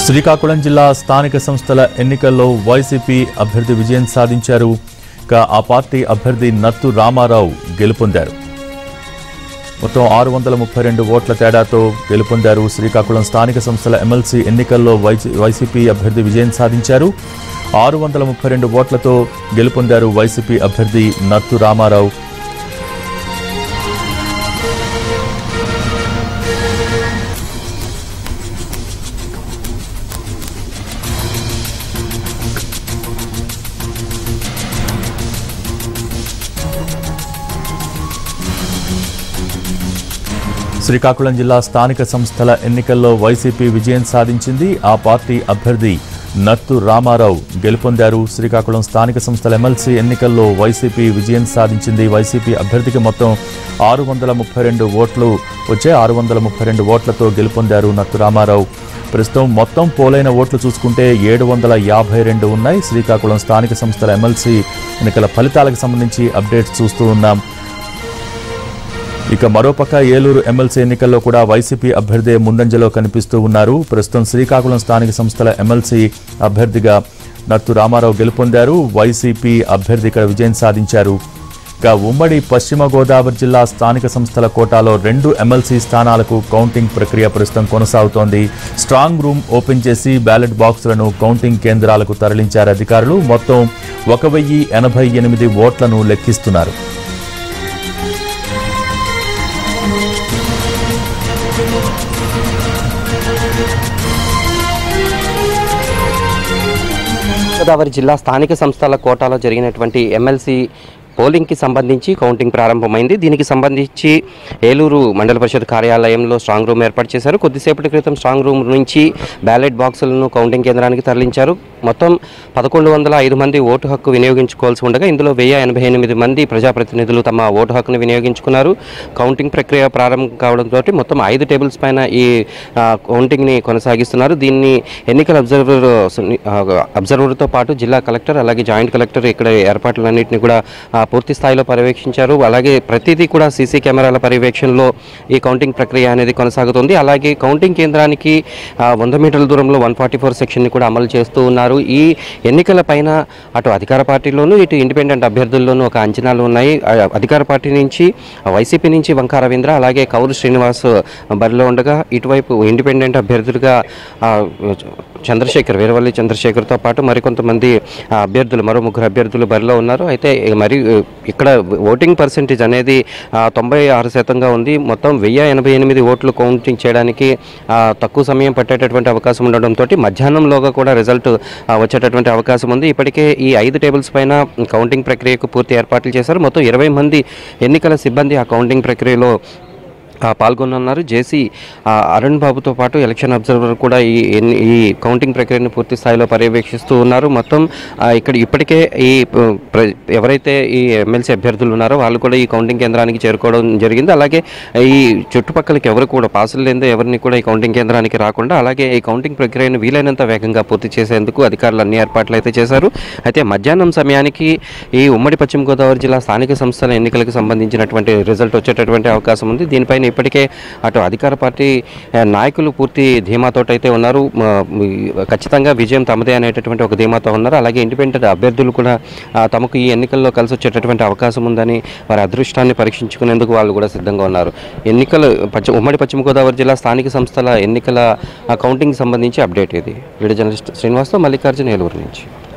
శ్రీకాకుళం జిల్లా స్థానిక సంస్థల ఎన్నికల్లో వైసీపీ అభ్యర్థి విజయం సాధించారు ఇక ఆ పార్టీ అభ్యర్థి నత్తు రామారావు గెలుపొందారు మొత్తం ఆరు వందల ముప్పై రెండు ఓట్ల తేడాతో గెలుపొందారు శ్రీకాకుళం స్థానిక సంస్థల ఎమ్మెల్సీ ఎన్నికల్లో వైసీ- వైసీపీ అభ్యర్థి విజయం సాధించారు ఆరు వందల ముప్పై రెండు ఓట్లతో గెలుపొందారు వైసీపీ అభ్యర్థి నత్తు రామారావు శ్రీకాకుళం జిల్లా స్థానిక సంస్థల ఎన్నికల్లో వైసీపీ విజయం సాధించింది ఆ పార్టీ అభ్యర్థి నత్తు రామారావు గెలుపొందారు శ్రీకాకుళం స్థానిక సంస్థల ఎమ్మెల్సీ ఎన్నికల్లో వైసీపీ విజయం సాధించింది వైసీపీ అభ్యర్థికి మొత్తం ఆరు వందల ముప్పై రెండు ఓట్లు వచ్చే ఆరు వందల ముప్పై రెండు ఓట్లతో గెలుపొందారు నత్తు రామారావు ప్రస్తుతం మొత్తం పోలైన ఓట్లు చూసుకుంటే ఏడు వందల యాభై రెండు ఉన్నాయి శ్రీకాకుళం స్థానిక సంస్థల ఎమ్మెల్సీ ఎన్నికల ఫలితాలకు సంబంధించి అప్డేట్స్ చూస్తూ ఉన్నాం ఇక మరోపక్క ఏలూరు ఎమ్మెల్సీ ఎన్నికల్లో కూడా వైసీపీ అభ్యర్థి ముందంజలో కనిపిస్తూ ఉన్నారు ప్రస్తుతం శ్రీకాకుళం స్థానిక సంస్థల ఎమ్మెల్సీ అభ్యర్థిగా నత్తు రామారావు గెలుపొందారు వైసీపీ అభ్యర్థి ఇక్కడ విజయం సాధించారు ఇక ఉమ్మడి పశ్చిమ గోదావరి జిల్లా స్థానిక సంస్థల కోటాలో రెండు ఎమ్మెల్సీ స్థానాలకు కౌంటింగ్ ప్రక్రియ ప్రస్తుతం కొనసాగుతోంది స్ట్రాంగ్ రూమ్ ఓపెన్ చేసి బ్యాలెట్ బాక్సులను కౌంటింగ్ కేంద్రాలకు తరలించారు అధికారులు మొత్తం ఒక వెయ్యి ఎనభై ఎనిమిది ఓట్లను లెక్కిస్తున్నారు గోదావరి జిల్లా స్థానిక సంస్థల కోటాలో జరిగినటువంటి ఎమ్మెల్సీ పోలింగ్కి సంబంధించి కౌంటింగ్ ప్రారంభమైంది దీనికి సంబంధించి ఏలూరు మండల పరిషత్ కార్యాలయంలో స్ట్రాంగ్ రూమ్ ఏర్పాటు చేశారు కొద్దిసేపటి క్రితం స్ట్రాంగ్ రూమ్ నుంచి బ్యాలెట్ బాక్సులను కౌంటింగ్ కేంద్రానికి తరలించారు మొత్తం పదకొండు వందల ఐదు మంది ఓటు హక్కు వినియోగించుకోవాల్సి ఉండగా ఇందులో వెయ్యి ఎనభై ఎనిమిది మంది ప్రజాప్రతినిధులు తమ ఓటు హక్కును వినియోగించుకున్నారు కౌంటింగ్ ప్రక్రియ ప్రారంభం కావడంతో మొత్తం ఐదు టేబుల్స్ పైన ఈ ఆ, కౌంటింగ్ని కొనసాగిస్తున్నారు దీన్ని ఎన్నికల అబ్జర్వర్ ఆ, అబ్జర్వర్తో పాటు జిల్లా కలెక్టర్ అలాగే జాయింట్ కలెక్టర్ ఇక్కడ ఏర్పాట్లన్నింటినీ కూడా ఆ, పూర్తి స్థాయిలో పర్యవేక్షించారు అలాగే ప్రతిదీ కూడా సీసీ కెమెరాల పర్యవేక్షణలో ఈ కౌంటింగ్ ప్రక్రియ అనేది కొనసాగుతుంది అలాగే కౌంటింగ్ కేంద్రానికి ఆ, వంద మీటర్ల దూరంలో వన్ ఫార్టీ ఫోర్ సెక్షన్ని కూడా అమలు చేస్తూ ఉన్నారు ఈ ఎన్నికల పైన అటు అధికార పార్టీలోనూ ఇటు ఇండిపెండెంట్ అభ్యర్థుల్లోనూ ఒక అంచనాలు ఉన్నాయి ఆ, అధికార పార్టీ నుంచి ఆ, వైసీపీ నుంచి వంకా రవీంద్ర అలాగే కౌరు శ్రీనివాస్ బరిలో ఉండగా ఇటువైపు ఇండిపెండెంట్ అభ్యర్థులుగా ఆ, చంద్రశేఖర్ వీరవల్లి చంద్రశేఖర్తో పాటు మరికొంతమంది ఆ, అభ్యర్థులు మరో ముగ్గురు అభ్యర్థులు బరిలో ఉన్నారు అయితే మరి ఇక్కడ ఓటింగ్ పర్సెంటేజ్ అనేది ఆ, తొంభై ఆరు శాతంగా ఉంది మొత్తం వెయ్యి ఎనభై ఎనిమిది ఓట్లు కౌంటింగ్ చేయడానికి ఆ, తక్కువ సమయం పట్టేటటువంటి అవకాశం ఉండడంతో మధ్యాహ్నంలోగా కూడా రిజల్ట్ ఆ, వచ్చేటటువంటి అవకాశం ఉంది ఇప్పటికే ఈ ఐదు టేబుల్స్ పైన కౌంటింగ్ ప్రక్రియకు పూర్తి ఏర్పాట్లు చేశారు మొత్తం ఇరవై మంది ఎన్నికల సిబ్బంది ఆ కౌంటింగ్ ప్రక్రియలో ఆ, పాల్గొనున్నారు జేసీ ఆ, అరుణ్ బాబుతో పాటు ఎలక్షన్ అబ్జర్వర్ కూడా ఈ ఎన్ని- ఈ కౌంటింగ్ ప్రక్రియను పూర్తి స్థాయిలో పర్యవేక్షిస్తూ ఉన్నారు మొత్తం ఆ, ఇక్కడ ఇప్పటికే ఈ ప- ప్ర- ఎవరైతే ఈ ఎమ్మెల్సీ అభ్యర్థులు ఉన్నారో వాళ్ళు కూడా ఈ కౌంటింగ్ కేంద్రానికి చేరుకోవడం జరిగింది అలాగే ఈ చుట్టుపక్కలకి ఎవరు కూడా పాసులు లేదో ఎవరిని కూడా ఈ కౌంటింగ్ కేంద్రానికి రాకుండా అలాగే ఈ కౌంటింగ్ ప్రక్రియను వీలైనంత వేగంగా పూర్తి చేసేందుకు అధికారులు అన్ని ఏర్పాట్లు అయితే చేశారు అయితే మధ్యాహ్నం సమయానికి ఈ ఉమ్మడి పశ్చిమ గోదావరి జిల్లా స్థానిక సంస్థల ఎన్నికలకు సంబంధించినటువంటి రిజల్ట్ వచ్చేటటువంటి అవకాశం ఉంది దీనిపైన ఇప్పటికే అటు అధికార పార్టీ ఆ, నాయకులు పూర్తి ధీమాతో అయితే ఉన్నారు మ, ఈ, ఖచ్చితంగా విజయం తమదే అనేటటువంటి ఒక ధీమాతో ఉన్నారు అలాగే ఇండిపెండెంట్ అభ్యర్థులు కూడా ఆ, తమకు ఈ ఎన్నికల్లో కలిసి వచ్చేటటువంటి అవకాశం ఉందని వారి అదృష్టాన్ని పరీక్షించుకునేందుకు వాళ్ళు కూడా సిద్ధంగా ఉన్నారు ఎన్నికలు పశ్చిమ ఉమ్మడి పశ్చిమ గోదావరి జిల్లా స్థానిక సంస్థల ఎన్నికల ఆ, కౌంటింగ్ సంబంధించి అప్డేట్ ఇది వీడియో జర్నలిస్ట్ శ్రీనివాస్తో మల్లికార్జున ఏలూరు నుంచి